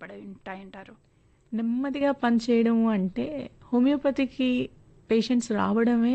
వాడి ఉంటాయంటారు నెమ్మదిగా పనిచేయడం అంటే హోమియోపతికి పేషెంట్స్ రావడమే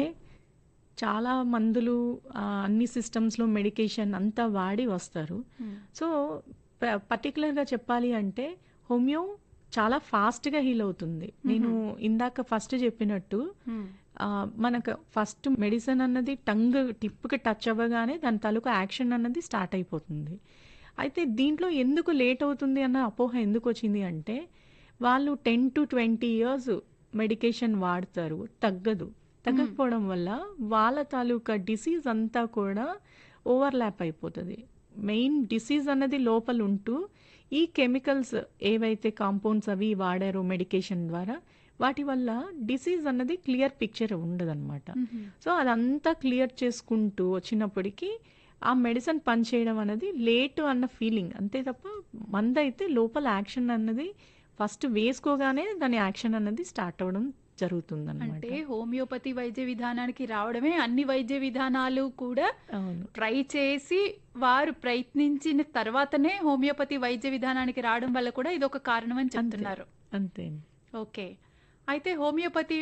చాలా మందులు ఆ, అన్ని సిస్టమ్స్లో మెడికేషన్ అంతా వాడి వస్తారు సో ప- పర్టికులర్గా చెప్పాలి అంటే హోమియో చాలా ఫాస్ట్గా హీల్ అవుతుంది నేను ఇందాక ఫస్ట్ చెప్పినట్టు ఆ, మనకు ఫస్ట్ మెడిసిన్ అన్నది టంగ్ టిప్కి టచ్ అవ్వగానే దాని తాలూకు యాక్షన్ అన్నది స్టార్ట్ అయిపోతుంది అయితే దీంట్లో ఎందుకు లేట్ అవుతుంది అన్న అపోహ ఎందుకు వచ్చింది అంటే వాళ్ళు ten to twenty years medication వాడతారు తగ్గదు తగ్గకపోవడం వల్ల వాళ్ళ తాలూకా డిసీజ్ అంతా కూడా ఓవర్లాప్ అయిపోతుంది మెయిన్ డిసీజ్ అన్నది లోపల ఉంటూ ఈ కెమికల్స్ ఏవైతే కాంపౌండ్స్ అవి వాడారో మెడికేషన్ ద్వారా వాటి వల్ల డిసీజ్ అన్నది క్లియర్ పిక్చర్ ఉండదన్నమాట సో అదంతా క్లియర్ చేసుకుంటూ వచ్చినప్పటికీ ఆ మెడిసిన్ పనిచేయడం అనేది లేట్ అన్న ఫీలింగ్ అంతే తప్ప మందైతే లోపల యాక్షన్ అన్నది ఫస్ట్ వేసుకోగానే దాని యాక్షన్ అన్నది స్టార్ట్ అవ్వడం జరుగుతుంది అంటే హోమియోపతి వైద్య విధానానికి రావడమే అన్ని వైద్య విధానాలు కూడా అవును ట్రై చేసి వారు ప్రయత్నించిన తర్వాతనే హోమియోపతి వైద్య విధానానికి రావడం వల్ల కూడా ఇది ఒక కారణం అని చెప్తున్నారు అంతే ఓకే అయితే హోమియోపతి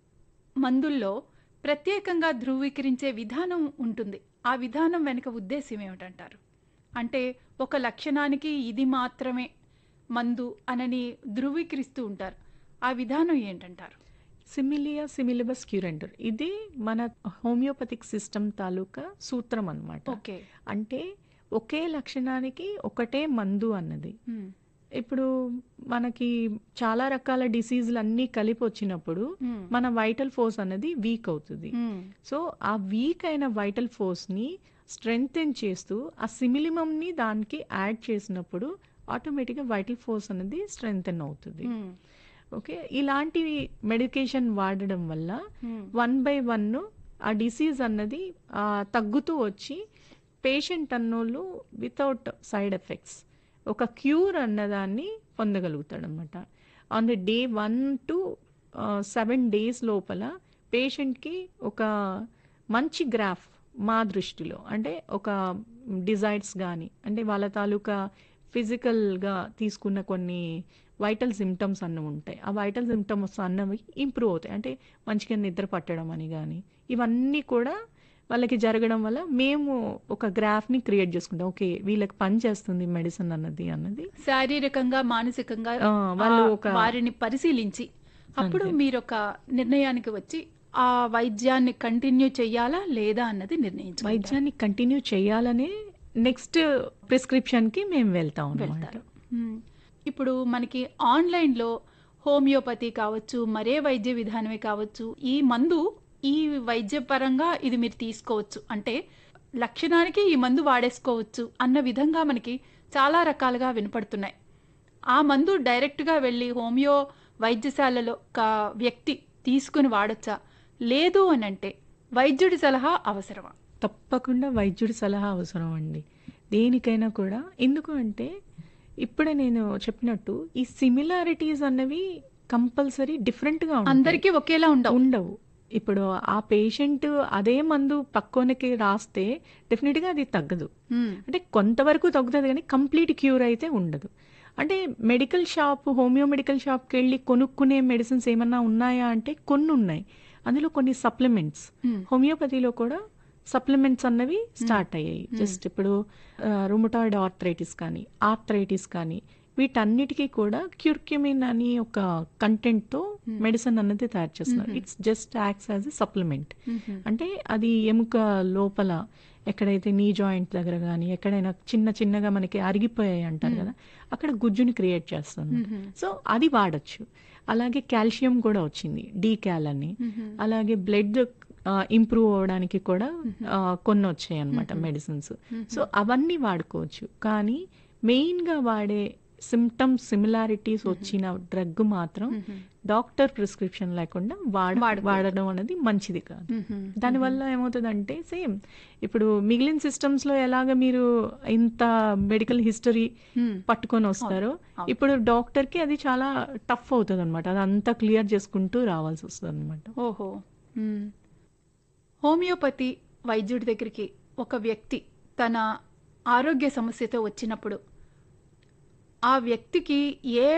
మందుల్లో ప్రత్యేకంగా ధృవీకరించే విధానం ఉంటుంది ఆ విధానం వెనుక ఉద్దేశం ఏమిటంటారు అంటే ఒక లక్షణానికి ఇది మాత్రమే మందు అనని ధృవీకరిస్తూ ఉంటారు ఆ విధానం ఏంటంటారు సిమిలియా సిమిలిబస్ క్యూరెంటర్ ఇది మన హోమియోపతిక్ సిస్టమ్ తాలూకా సూత్రం అన్నమాట ఓకే అంటే ఒకే లక్షణానికి ఒకటే మందు అన్నది ఇప్పుడు మనకి చాలా రకాల డిసీజులు అన్నీ కలిపి వచ్చినప్పుడు మన వైటల్ ఫోర్స్ అనేది వీక్ అవుతుంది సో ఆ వీక్ అయిన వైటల్ ఫోర్స్ని స్ట్రెంగ్తెన్ చేస్తూ ఆ సిమిలిమంని దానికి యాడ్ చేసినప్పుడు ఆటోమేటిక్గా వైటల్ ఫోర్స్ అనేది స్ట్రెంగ్తెన్ అవుతుంది ఓకే ఇలాంటి మెడికేషన్ వాడడం వల్ల వన్ బై వన్ ఆ డిసీజ్ అన్నది ఆ, తగ్గుతూ వచ్చి పేషెంట్ అన్నోళ్ళు వితౌట్ సైడ్ ఎఫెక్ట్స్ ఒక క్యూర్ అన్నదాన్ని పొందగలుగుతాడు అనమాట on the day one to seven days లోపల పేషెంట్కి ఒక మంచి గ్రాఫ్ మా దృష్టిలో అంటే ఒక డిజైర్స్ కానీ అంటే వాళ్ళ తాలూకా ఫిజికల్గా తీసుకున్న కొన్ని వైటల్ సిమ్టమ్స్ అన్నవి ఉంటాయి ఆ వైటల్ సిమ్టమ్స్ అన్నవి ఇంప్రూవ్ అవుతాయి అంటే మంచిగా నిద్ర పట్టడం అని కానీ ఇవన్నీ కూడా వాళ్ళకి జరగడం వల్ల మేము ఒక గ్రాఫ్ని క్రియేట్ చేసుకుంటాం ఓకే వీళ్ళకి పని చేస్తుంది మెడిసిన్ అన్నది అన్నది శారీరకంగా మానసికంగా ఆ, వాళ్ళు ఆ ఒక- వారిని పరిశీలించి అప్పుడు మీరు ఒక నిర్ణయానికి వచ్చి ఆ వైద్యాన్ని కంటిన్యూ చెయ్యాలా లేదా అన్నది నిర్ణయించు వైద్యాన్ని కంటిన్యూ చేయాలనే నెక్స్ట్ ప్రిస్క్రిప్షన్కి మేము వెళ్తాం అన్నమాట వెళ్తారు మ్మ్. ఇప్పుడు మనకి ఆన్లైన్లో హోమియోపతి కావచ్చు మరే వైద్య విధానమే కావచ్చు ఈ మందు ఈ వైద్యపరంగా ఇది మీరు తీసుకోవచ్చు అంటే లక్షణానికి ఈ మందు వాడేసుకోవచ్చు అన్న విధంగా మనకి చాలా రకాలుగా వినపడుతున్నాయి ఆ మందు డైరెక్ట్గా వెళ్ళి హోమియో వైద్యశాలలో ఒక వ్యక్తి తీసుకుని వాడొచ్చా లేదు అని అంటే వైద్యుడి సలహా అవసరమా తప్పకుండా వైద్యుడి సలహా అవసరం అండి దేనికైనా కూడా ఎందుకు అంటే ఇప్పుడే నేను చెప్పినట్టు ఈ సిమిలారిటీస్ అన్నవి కంపల్సరీ డిఫరెంట్గా ఉంటాయి అందరికీ ఒకేలా ఉండవు ఉండవు ఇప్పుడు ఆ పేషెంట్ అదే మందు పక్కోనికి రాస్తే డెఫినెట్గా అది తగ్గదు మ్మ్. అంటే కొంతవరకు తగ్గుతుంది కానీ కంప్లీట్ క్యూర్ అయితే ఉండదు అంటే మెడికల్ షాప్ హోమియో మెడికల్ షాప్కి వెళ్ళి కొనుక్కునే మెడిసిన్స్ ఏమన్నా ఉన్నాయా అంటే కొన్ని ఉన్నాయి అందులో కొన్ని సప్లిమెంట్స్ మ్మ్. హోమియోపతిలో కూడా సప్లిమెంట్స్ అన్నవి స్టార్ట్ అయ్యాయి జస్ట్ ఇప్పుడు రుమటాయిడ్ ఆర్థరైటిస్ కానీ ఆర్థరైటిస్ కానీ వీటన్నిటికీ కూడా క్యూర్క్యూమిన్ అని ఒక కంటెంట్తో మెడిసిన్ అన్నది తయారు చేస్తున్నారు it's just acts as a supplement hmm. అంటే అది ఎముక లోపల ఎక్కడైతే నీ జాయింట్ దగ్గర కానీ ఎక్కడైనా చిన్న చిన్నగా మనకి అరిగిపోయాయి అంటారు కదా అక్కడ గుజ్జుని క్రియేట్ చేస్తుంది సో అది వాడచ్చు అలాగే కాల్షియం కూడా వచ్చింది డీ క్యాల్ అని అలాగే బ్లడ్ ఇంప్రూవ్ అవ్వడానికి కూడా ఆ, కొన్ని వచ్చాయి అనమాట మెడిసిన్స్ సో అవన్నీ వాడుకోవచ్చు కానీ మెయిన్గా వాడే సిమ్టమ్స్ సిమిలారిటీస్ వచ్చిన డ్రగ్ మాత్రం డాక్టర్ ప్రిస్క్రిప్షన్ లేకుండా వాడ వాడడం అనేది మంచిది కాదు మ్మ్. దానివల్ల ఏమవుతుందంటే సేమ్ ఇప్పుడు మిగిలిన సిస్టమ్స్ లో ఎలాగ మీరు ఇంత మెడికల్ హిస్టరీ మ్మ్. పట్టుకొని వస్తారో ఇప్పుడు డాక్టర్ కి అది చాలా టఫ్ అవుతుంది అనమాట అది అంతా క్లియర్ చేసుకుంటూ రావాల్సి వస్తుంది అనమాట ఓహో మ్మ్. హోమియోపతి వైద్యుడి దగ్గరికి ఒక వ్యక్తి తన ఆరోగ్య సమస్యతో వచ్చినప్పుడు ఆ వ్యక్తికి ఏ